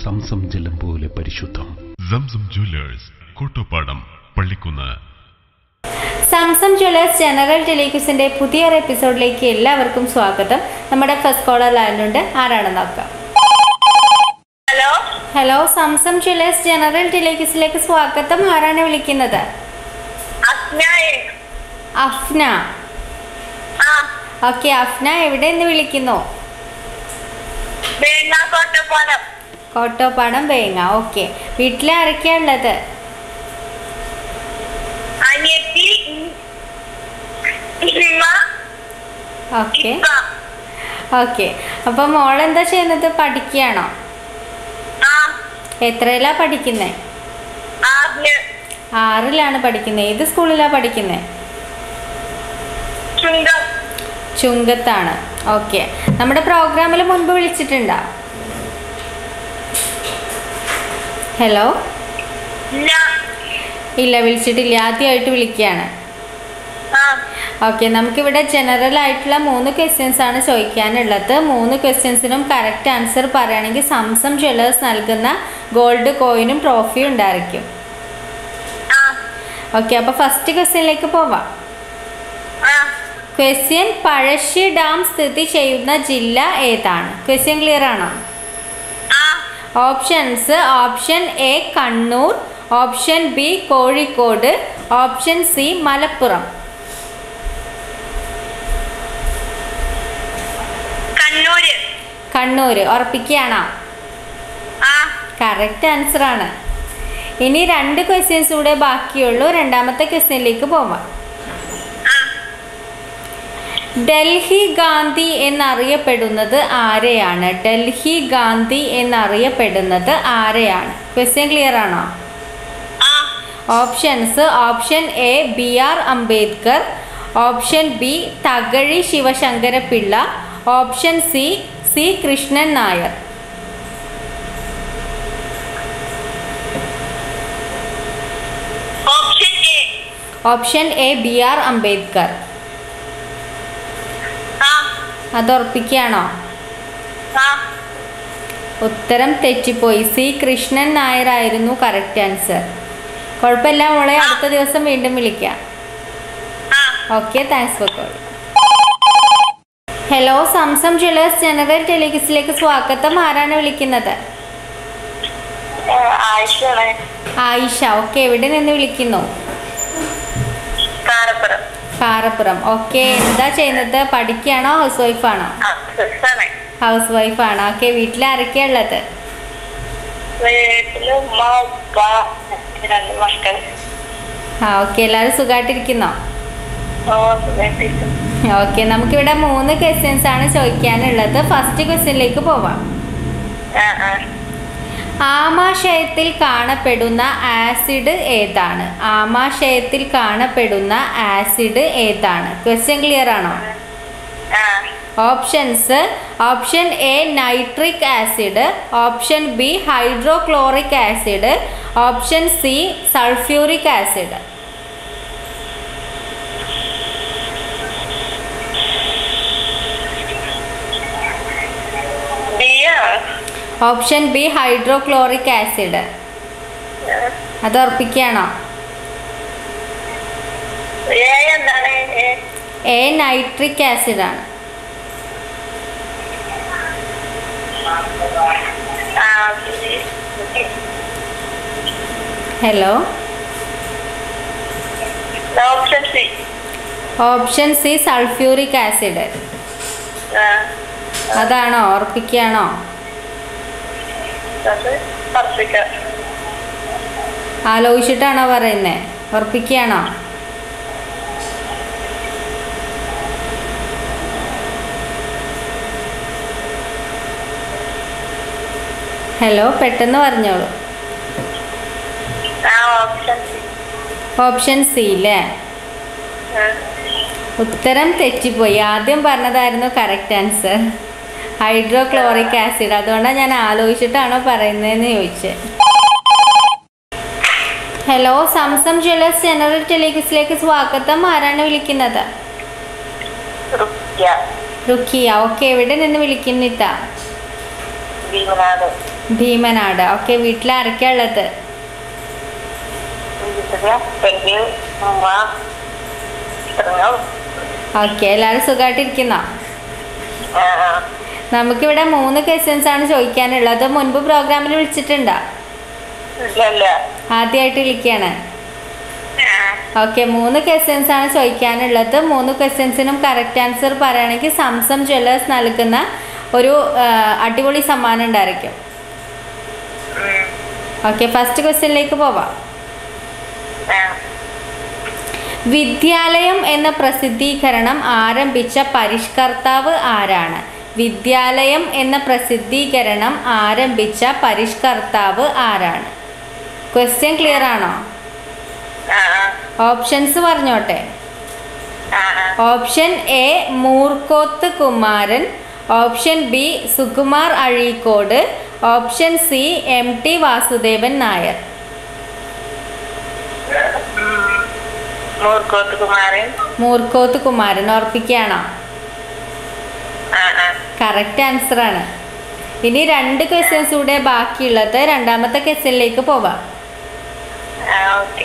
Zamzam ജലം പോലെ പരിശുദ്ധം Zamzam jewellers Kottopadam Pallikkunnu Zamzam jewellers general ടെലിക്യൂസിന്റെ പുതിയൊരു എപ്പിസോഡിലേക്ക് എല്ലാവർക്കും സ്വാഗതം നമ്മുടെ ഫസ്റ്റ് കോളർ ലൈനിലുണ്ട് ആരാണെന്ന് നോക്കാം hello hello Zamzam jewellers general ടെലിക്യൂസിലേക്ക് സ്വാഗതം ആരാണ് വിളിക്കുന്നത് അസ്നായെ അഫ്ന ആ ഓക്കെ അഫ്ന എവിടെ നിന്ന് വിളിക്കുന്നു വേങ്ങ കോട്ടപ്പാലം കോട്ടോപ്പാടം വേങ്ങ ഓക്കെ വീട്ടിൽ ആരൊക്കെയാ ഉള്ളത് അനിയത്തി ഇമ്മ ഓക്കെ ഇപ്പ ഓക്കെ അപ്പൊ മോൾ എന്താ ചെയ്യുന്നത് പഠിക്കുകയാണോ ആ എത്രയിലാ പഠിക്കുന്നത് ആറില് ആറിലാണ് പഠിക്കുന്നത് ഏത് സ്കൂളിലാണ് പഠിക്കുന്നത് ചുങ്കം ചുങ്കത്താണ് ഓക്കെ നമ്മുടെ പ്രോഗ്രാമിൽ മുൻപ് വിളിച്ചിട്ടുണ്ടോ ഹലോ ഇല്ല ഇല്ല വിളിച്ചിട്ടില്ല ആദ്യമായിട്ട് വിളിക്കുകയാണ് ആ ഓക്കെ നമുക്കിവിടെ ജനറൽ ആയിട്ടുള്ള മൂന്ന് ക്വസ്റ്റ്യൻസ് ആണ് ചോദിക്കാനുള്ളത് മൂന്ന് ക്വസ്റ്റ്യൻസിനും കറക്റ്റ് ആൻസർ പറയുകയാണെങ്കിൽ സംസം ജ്വല്ലേഴ്സ് നൽകുന്ന ഗോൾഡ് കോയിനും ട്രോഫിയും ഉണ്ടായിരിക്കും ആ ഓക്കെ അപ്പോൾ ഫസ്റ്റ് ക്വസ്റ്റ്യനിലേക്ക് പോവാം ആ ക്വസ്റ്റ്യൻ പഴശ്ശി ഡാം സ്ഥിതി ചെയ്യുന്ന ജില്ല ഏതാണ് ക്വസ്റ്റ്യൻ ക്ലിയർ ആണോ ആ options option A Kannur option B Kozhikode option C Malappuram Kannur Kannur ഉറപ്പിക്കുകയാണോ ആ കറക്റ്റ് ആൻസർ ആണ് ഇനി രണ്ട് ക്വസ്റ്റ്യൻസ് കൂടെ ബാക്കിയുള്ളൂ രണ്ടാമത്തെ ക്വസ്റ്റ്യനിലേക്ക് പോവാം ആ ഡൽഹി ഗാന്ധി എന്നറിയപ്പെടുന്നത് ആരെയാണ് ഡൽഹി ഗാന്ധി എന്നറിയപ്പെടുന്നത് ആരെയാണ് ക്വസ്റ്റ്യൻ ക്ലിയർ ആണോ ആ options option A B R Ambedkar option B Thakazhi Sivasankarapillai option C C Krishnan Nair option A option A B R Ambedkar ആ അത് ഉറപ്പിക്കുകയാണോ ആ ഉത്തരം തെറ്റിപ്പോയി സി കൃഷ്ണൻ നായർ ആയിരുന്നു കറക്റ്റ് ആൻസർ കുഴപ്പമില്ല മോളെ അടുത്ത ദിവസം വീണ്ടും വിളിക്കാം ആ okay thanks for call hello Zamzam jewellers general ടെലിഗസിലേക്ക് സ്വാഗതം ആരാണ് വിളിക്കുന്നത് ആയിഷാണ് ആയിഷ ഓക്കെ എവിടെ നിന്ന് വിളിക്കുന്നു കാരപ്പുറം കാറപ്പുറം ഓക്കെ എന്താ ചെയ്യുന്നത് പഠിക്കുകയാണോ ഹൗസ് വൈഫാണോ ആ സിസ്റ്റാണ് ഹൗസ് വൈഫാണോ ഓക്കെ വീട്ടിൽ ആരൊക്കെയാ ഉള്ളത് വീട്ടില് ഉമ്മ ഉപ്പ രണ്ട് മക്കൾ ആ ഓക്കെ എല്ലാവരും സുഖമായിട്ടിരിക്കുന്നോ ഓ സുഖമായിട്ടിരിക്കുന്നു ഓക്കെ നമുക്കിവിടെ മൂന്ന് ക്വസ്റ്റ്യൻസ് ആണ് ചോദിക്കാനുള്ളത് ഫസ്റ്റ് ക്വസ്റ്റ്യനിലേക്ക് പോവാം ആ ആ ആമാശയത്തിൽ കാണപ്പെടുന്ന ആസിഡ് ഏതാണ് ആമാശയത്തിൽ കാണപ്പെടുന്ന ആസിഡ് ഏതാണ് ക്വസ്റ്റ്യൻ ക്ലിയർ ആണോ ആ options option A nitric acid option B hydrochloric acid option C sulphuric acid ബിയാ ഓപ്ഷൻ ബി ഹൈഡ്രോക്ലോറിക് ആസിഡ് അത് ഉറപ്പിക്കുകയാണോ ഏ എന്താണ് ഏ എ നൈട്രിക് ആസിഡ് ആണ് ആ hello option C option C sulphuric acid ആ അതാണോ ഉറപ്പിക്കുകയാണോ അത് ഉറപ്പിക്കാം ആലോചിച്ചിട്ടാണോ പറയുന്നത് ഉറപ്പിക്കുകയാണോ ഹലോ പെട്ടെന്ന് പറഞ്ഞോളൂ ആ ഓപ്ഷൻ സി ഓപ്ഷൻ സി അല്ലേ ആ ഉത്തരം തെറ്റിപ്പോയി ആദ്യം പറഞ്ഞതായിരുന്നു കറക്റ്റ് ആൻസർ ഹൈഡ്രോക്ലോറിക് ആസിഡ് അതുകൊണ്ടാണ് ഞാൻ ആലോചിച്ചിട്ടാണോ പറയുന്നതെന്ന് ചോദിച്ചത് ഹലോ സംസം ജ്വല്ലേഴ്സ് ജനറൽ ടെലിഗസിലേക്ക് സ്വാഗതം ആരാണ് വിളിക്കുന്നത് റുക്യ റുക്കിയ ഓക്കെ എവിടെ നിന്ന് വിളിക്കുന്നിത്ത ഭീമനാട് ഭീമനാട് ഓക്കെ വീട്ടിൽ ആരൊക്കെയാ ഉള്ളത് വീട്ടില് പെണ്ണ് ഉമ്മ ഇത്രയും ഓക്കെ എല്ലാവരും സുഖമായിട്ടിരിക്കുന്നോ ആ ആ നമുക്കിവിടെ മൂന്ന് ക്വസ്റ്റ്യൻസ് ആണ് ചോദിക്കാനുള്ളത് മുൻപ് പ്രോഗ്രാമിൽ വിളിച്ചിട്ടുണ്ടോ ഇല്ല ഇല്ല ആദ്യമായിട്ട് വിളിക്കുകയാണ് ആ ഓക്കെ മൂന്ന് ക്വസ്റ്റ്യൻസ് ആണ് ചോദിക്കാനുള്ളത് മൂന്ന് ക്വസ്റ്റ്യൻസിനും കറക്റ്റ് ആൻസർ പറയുകയാണെങ്കിൽ സംസം ജ്വല്ലേഴ്സ് നൽകുന്ന ഒരു ആ, അടിപൊളി സമ്മാനം ഉണ്ടായിരിക്കും ഉം. ഓക്കെ ഫസ്റ്റ് ക്വസ്റ്റ്യനിലേക്ക് പോവാം ആ വിദ്യാലയം എന്ന പ്രസിദ്ധീകരണം ആരംഭിച്ച പരിഷ്കർത്താവ് ആരാണ് വിദ്യാലയം എന്ന പ്രസിദ്ധീകരണം ആരംഭിച്ച പരിഷ്കർത്താവ് ആരാണ് ക്വസ്റ്റ്യൻ ക്ലിയർ ആണോ ആ ആ ഓപ്ഷൻസ് പറഞ്ഞോട്ടെ ആ ആ option A Moorkoth Kumaran option B Sukumar Azhikode option C M T Vasudevan Nair Moorkoth Kumaran Moorkoth Kumaran ഓർപ്പിക്കുകയാണോ ആ ആ കറക്റ്റ് ആൻസർ ആണ് ഇനി രണ്ട് ക്വസ്റ്റ്യൻസ് കൂടെ ബാക്കിയുള്ളത് രണ്ടാമത്തെ ക്വസ്റ്റ്യനിലേക്ക് പോവാം ആ ഓക്കെ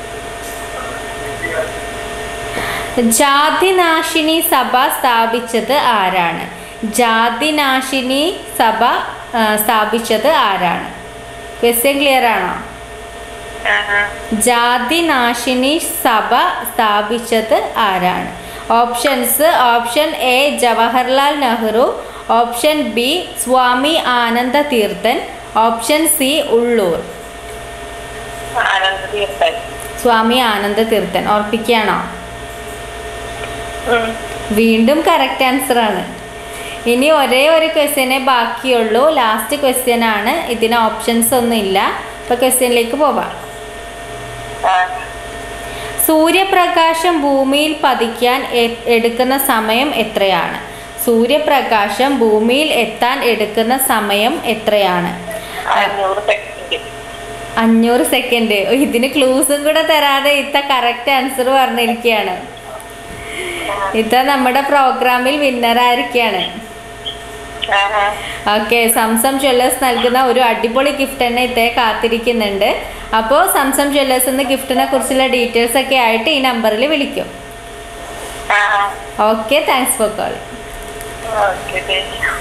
ജാതിനാശിനി സഭ സ്ഥാപിച്ചത് ആരാണ് ജാതിനാശിനി സഭ ആ, സ്ഥാപിച്ചത് ആരാണ് ക്വസ്റ്റ്യൻ ക്ലിയർ ആണോ ആ ആ ജാതിനാശിനി സഭ സ്ഥാപിച്ചത് ആരാണ് options option A Jawaharlal Nehru option B Swami Ananda Theerthan option C Ulloor ആനന്ദ തീർത്ഥൻ സ്വാമി ആനന്ദ തീർത്ഥൻ ഓർപ്പിക്കുകയാണോ ഉം. വീണ്ടും കറക്റ്റ് ആൻസർ ആണ് ഇനി ഒരേ ഒരു ക്വസ്റ്റ്യനെ ബാക്കിയുള്ളൂ ലാസ്റ്റ് ക്വസ്റ്റ്യൻ ആണ് ഇതിന് ഓപ്ഷൻസ് ഒന്നും ഇല്ല അപ്പോൾ ക്വസ്റ്റ്യനിലേക്ക് പോവാം ആ സൂര്യപ്രകാശം ഭൂമിയിൽ പതിക്കാൻ എ- എടുക്കുന്ന സമയം എത്രയാണ് സൂര്യപ്രകാശം ഭൂമിയിൽ എത്താൻ എടുക്കുന്ന സമയം എത്രയാണ് അഞ്ഞൂറ് സെക്കൻഡ് അഞ്ഞൂറ് സെക്കൻഡ് ഇതിന് ക്ലൂസും കൂടെ തരാതെ ഇത്ത കറക്റ്റ് ആൻസർ പറഞ്ഞിരിക്കുകയാണ് ഇത്ത നമ്മുടെ പ്രോഗ്രാമിൽ വിന്നറായിരിക്കുകയാണ് ആ ആ ഓക്കെ സംസം ജ്വല്ലേഴ്സ് നൽകുന്ന ഒരു അടിപൊളി ഗിഫ്റ്റ് തന്നെ ഇത്തേ കാത്തിരിക്കുന്നുണ്ട് അപ്പോൾ സംസം ജ്വല്ലേഴ്സ് എന്ന ഗിഫ്റ്റിനെ കുറിച്ചുള്ള ഡീറ്റെയിൽസ് ഒക്കെ ആയിട്ട് ഈ നമ്പറിൽ വിളിക്കും ആ ആ okay thanks for call okay thank you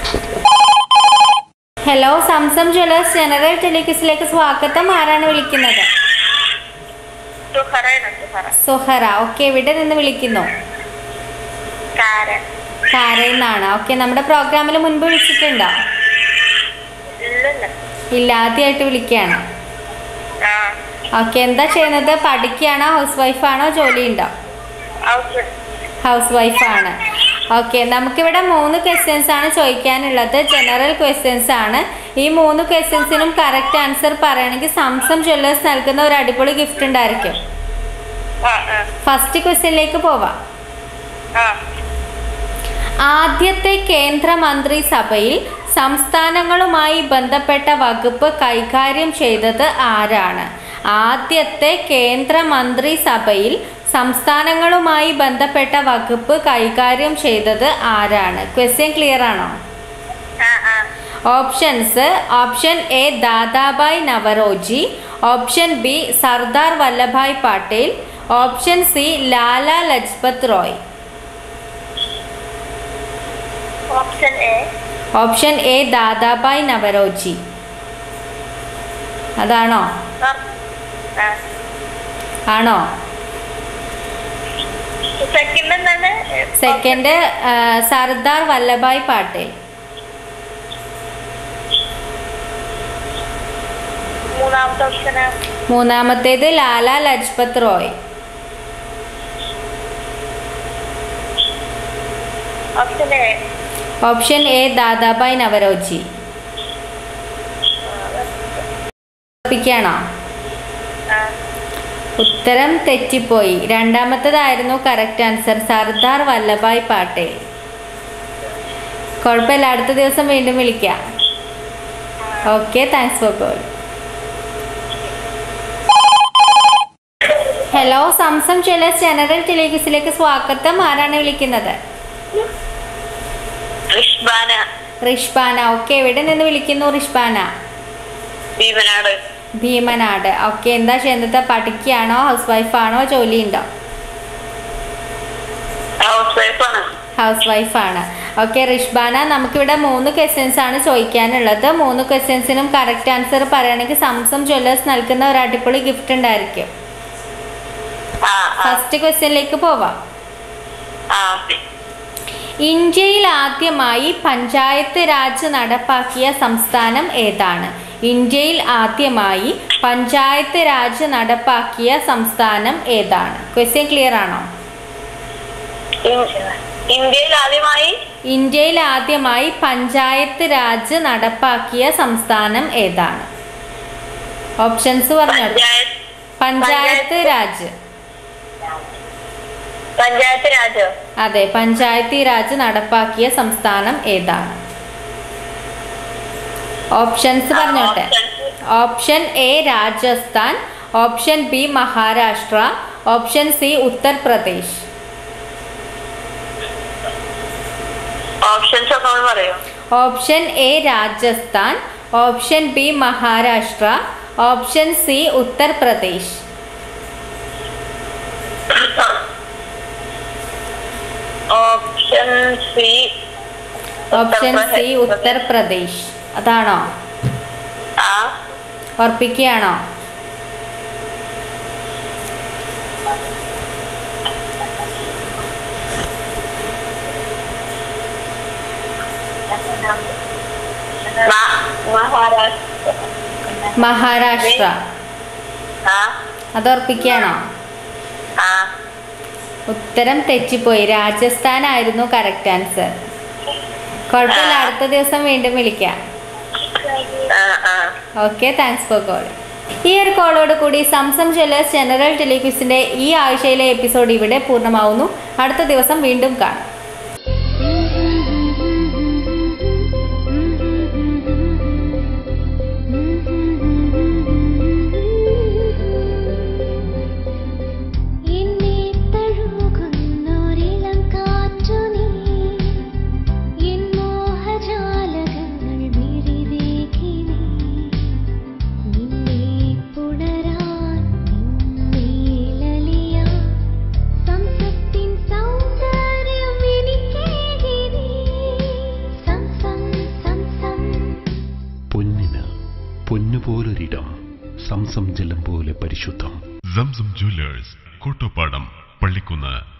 hello Zamzam jewellers general ടെലിക്വിസിലേക്ക് സ്വാഗതം ആരാണ് വിളിക്കുന്നത് സുഹറയാണ് സുഹറ സുഹറ ഓക്കെ എവിടെ നിന്ന് വിളിക്കുന്നു കാരൻ കാരയിൽ നിന്നാണ് ഓക്കെ നമ്മുടെ പ്രോഗ്രാമിൽ മുൻപ് വിളിച്ചിട്ടുണ്ടോ ഇല്ലല്ല ഇല്ല ആദ്യമായിട്ട് വിളിക്കുകയാണ് ആ ഓക്കെ എന്താ ചെയ്യുന്നത് പഠിക്കുകയാണോ ഹൗസ് വൈഫാണോ ജോലി ഉണ്ടോ ഹൗസ് ഹൗസ് വൈഫാണ് ഓക്കെ നമുക്കിവിടെ മൂന്ന് ക്വസ്റ്റ്യൻസ് ആണ് ചോദിക്കാനുള്ളത് ജനറൽ ക്വസ്റ്റ്യൻസ് ആണ് ഈ മൂന്ന് ക്വസ്റ്റ്യൻസിനും കറക്റ്റ് ആൻസർ പറയണമെങ്കിൽ സംസം ജ്വല്ലേഴ്സ് നൽകുന്ന ഒരു അടിപൊളി ഗിഫ്റ്റ് ഉണ്ടായിരിക്കും ആ ആ ഫസ്റ്റ് ക്വസ്റ്റ്യനിലേക്ക് പോവാം ആ ആദ്യത്തെ കേന്ദ്രമന്ത്രിസഭയിൽ സംസ്ഥാനങ്ങളുമായി ബന്ധപ്പെട്ട വകുപ്പ് കൈകാര്യം ചെയ്തത് ആരാണ് ആദ്യത്തെ കേന്ദ്രമന്ത്രിസഭയിൽ സംസ്ഥാനങ്ങളുമായി ബന്ധപ്പെട്ട വകുപ്പ് കൈകാര്യം ചെയ്തത് ആരാണ് ക്വസ്റ്റ്യൻ ക്ലിയർ ആണോ ആ ആ options option A Dadabhai Naoroji option B Sardar Vallabhbhai Patel option C Lala Lajpat Rai option A option A Dadabhai Naoroji അതാണോ ആ ആണോ സെക്കൻഡ് എന്താണ് സെക്കൻഡ് സർദാർ വല്ലഭായ് പട്ടേൽ മൂന്നാമത്തെ ഓപ്ഷന് മൂന്നാമത്തേത് Lala Lajpat Rai option A option A Dadabhai Naoroji ഉറപ്പിക്കുകയാണോ ആ ഉത്തരം തെറ്റിപ്പോയി രണ്ടാമത്തേതായിരുന്നു കറക്റ്റ് ആൻസർ സർദാർ വല്ലഭായ് പട്ടേൽ കുഴപ്പമില്ല അടുത്ത ദിവസം വീണ്ടും വിളിക്കാം okay thanks for call hello Zamzam jewellers general ടെലിവിസിലേക്ക് സ്വാഗതം ആരാണ് വിളിക്കുന്നത് റിഷ്ബാന റിഷ്ബാന ഓക്കെ എവിടെ നിന്ന് വിളിക്കുന്നു റിഷ്ബാന ഭീമനാട് ഭീമനാട് ഓക്കെ എന്താ ചെയ്യുന്നത് പഠിക്കുകയാണോ ഹൗസ് വൈഫാണോ ജോലി ഉണ്ടോ ഹൗസ് വൈഫാണ് ഹൗസ് വൈഫാണ് ഓക്കെ റിഷ്ബാന നമുക്കിവിടെ മൂന്ന് ക്വസ്റ്റ്യൻസ് ആണ് ചോദിക്കാനുള്ളത് മൂന്ന് ക്വസ്റ്റ്യൻസിനും കറക്റ്റ് ആൻസർ പറയുകയാണെങ്കിൽ സംസം ജ്വല്ലേഴ്സ് നൽകുന്ന ഒരു അടിപൊളി ഗിഫ്റ്റ് ഉണ്ടായിരിക്കും ആ ആ ഫസ്റ്റ് ക്വസ്റ്റ്യനിലേക്ക് പോവാം ആ ഇന്ത്യയിൽ ആദ്യമായി പഞ്ചായത്ത് രാജ് നടപ്പാക്കിയ സംസ്ഥാനം ഏതാണ് ഇന്ത്യയിൽ ആദ്യമായി പഞ്ചായത്ത് രാജ് നടപ്പാക്കിയ സംസ്ഥാനം ഏതാണ് ക്വസ്റ്റ്യൻ ക്ലിയർ ആണോ ഇൻ- ഇന്ത്യയിൽ ആദ്യമായി ഇന്ത്യയിൽ ആദ്യമായി പഞ്ചായത്ത് രാജ് നടപ്പാക്കിയ സംസ്ഥാനം ഏതാണ് ഓപ്ഷൻസ് പറഞ്ഞോട്ടെ പഞ്ചായത്ത് പഞ്ചായത്ത് രാജ് പഞ്ചായത്ത് രാജോ അതെ പഞ്ചായത്തി രാജ് നടപ്പാക്കിയ സംസ്ഥാനം ഏതാണ് ഓപ്ഷൻസ് പറഞ്ഞോട്ടെ option A Rajasthan option B Maharashtra option C Uttar Pradesh options ഒക്കെ ഒന്ന് പറയോ option A Rajasthan option B Maharashtra option C Uttar Pradesh option C option C Uttar Pradesh അതാണോ ആ ഉറപ്പിക്കുകയാണോ മ- മഹാരാഷ്ട്ര മഹാരാഷ്ട്ര ആ അത് ഉറപ്പിക്കുകയാണോ ആ ഉത്തരം തെറ്റിപ്പോയി രാജസ്ഥാൻ ആയിരുന്നു കറക്റ്റ് ആൻസർ കുഴപ്പമില്ല അടുത്ത ദിവസം വീണ്ടും വിളിക്കാം ആ ആ ഓക്കെ താങ്ക്സ് ഫോർ കോൾ ഈ ഒരു കോളോട് കൂടി സംസം ജ്വല്ലേഴ്സ് ജനറൽ ടെലിക്വിസിന്റെ ഈ ആഴ്ചയിലെ എപ്പിസോഡ് ഇവിടെ പൂർണ്ണമാവുന്നു അടുത്ത ദിവസം വീണ്ടും കാണാം എന്നെ തഴുകുന്നൊരിളം കാറ്റു നീ എൻ മോഹജാലകങ്ങൾ മിഴിവേകി നീ നിന്നെ പുണരാൻ നിന്നേലലിയാൻ സംസത്തിൻ സൗന്ദര്യം എനിക്കേകി നീ സംസം സംസം പൊന്നിന് പൊന്നുപോലൊരിടം സംസം ജലം പോലെ പരിശുദ്ധം സംസം ജ്വല്ലേഴ്സ് കോട്ടോപ്പാടം പള്ളിക്കുന്ന്